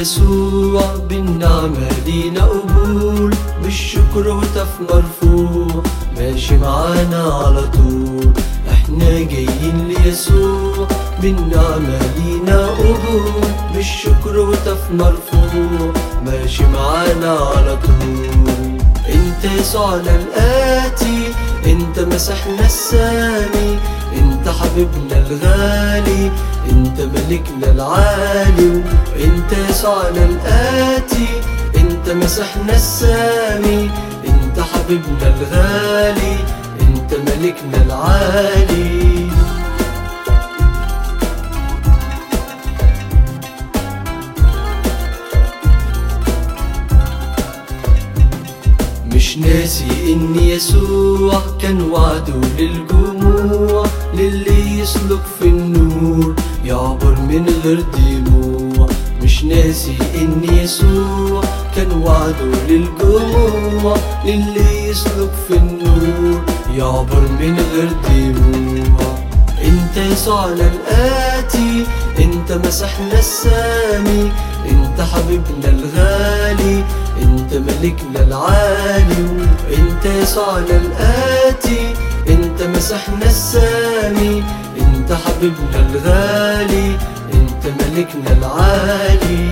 يسوع بالنعمة لينا قبول بالشكر هتف مرفوع ماشي معانا على طول احنا جايين ليسوع بالنعمة لينا قبول بالشكر هتف مرفوع ماشي معانا على طول انت يسوعنا الآتي انت مسحنا السامي انت حبيبنا الغالي انت ملكنا العالي انت يسوعنا الآتي انت مسحنا السامي انت حبيبنا الغالي انت ملكنا العالي مش ناسي ان يسوع كان وعده للجموع للي يسلك في النور يعبر من غير دموع مش ناسي ان يسوع كان وعده للجموع للي يسلك في النور يعبر من غير دموع انت يسوعنا الآتي انت مسحنا السامي انت حبيبنا الغالي انت ملكنا العالي انت يسوعنا الآتي انت مسحنا السامي انت حبيبنا الغالي انت ملكنا العالي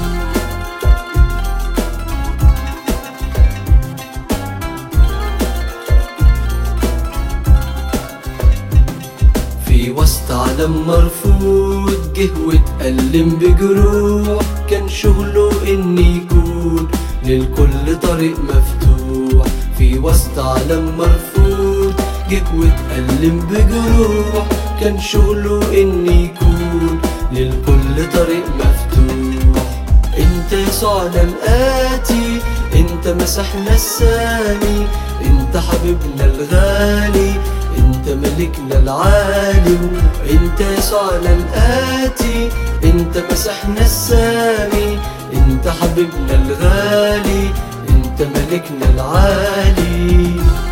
في وسط عالم مرفوض جه واتألم بجروح كان شغله ان يكون للكل طريق مفتوح في وسط عالم مرفوض جه واتألم بجروح كان شغله ان يكون للكل طريق مفتوح انت يسوعنا الآتي انت مسحنا السامي انت حبيبنا الغالي انت ملكنا العالي انت يسوعنا الآتي انت مسحنا السامي انت حبيبنا الغالي انت ملكنا العالي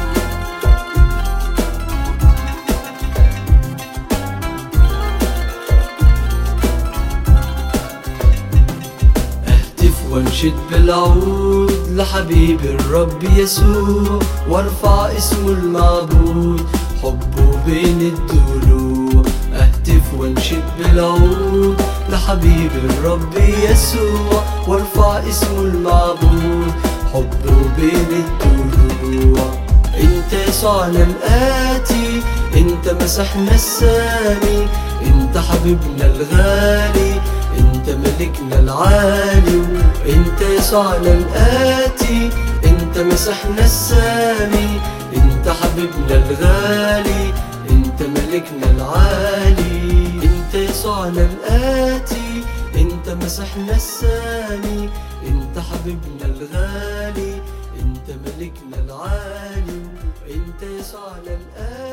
اهتف وانشد بالعود لحبيب الرب يسوع وارفع اسمه المعبود حبه بين الضلوع اهتف وانشد بالعود لحبيب الرب يسوع وارفع اسمه المعبود حبه بين الضلوع انت يسوعنا الآتي انت مسحنا السامي انت حبيبنا الغالي انت ملكنا العالي انت يسوعنا الآتي انت مسحنا السامي انت حبيبنا الغالي انت ملكنا العالي انت يسوعنا الآتي انت مسحنا السامي انت حبيبنا الغالي انت ملكنا العالي انت يسوعنا الآتي